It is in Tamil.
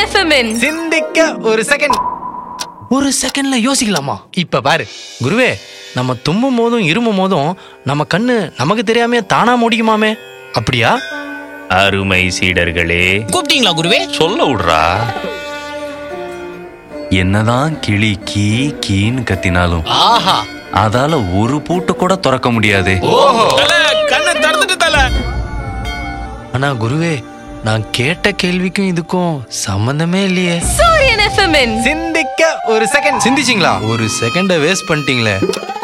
எஃப்எம்மின் சிந்திக்க ஒரு செகண்ட் ஒரு செகண்ட்ல யோசிக்கலாமா இப்ப பாரு குருவே நம்ம தும்மும் போதும் இருமும் போதும் நம்ம கண்ணு நமக்கு தெரியாம தானா முடிக்குமாமே அப்படியா அருமை சீடர்களே கூப்பிட்டீங்களா குருவே சொல்ல விடுறா என்னதான் கிளி கீ கீன்னு கத்தினாலும் ஆஹா அதால ஒரு பூட்டு கூட திறக்க முடியாதே கண்ணை திறந்துட்டு தல ஆனா குருவே நான் கேட்ட கேள்விக்கும் இதுக்கும் சம்பந்தமே இல்லையே சூரியன் எஃப்எம்மின் சிந்திக்க ஒரு செகண்ட் சிந்திச்சிங்களா ஒரு செகண்ட வேஸ்ட் பண்ணிட்டீங்களே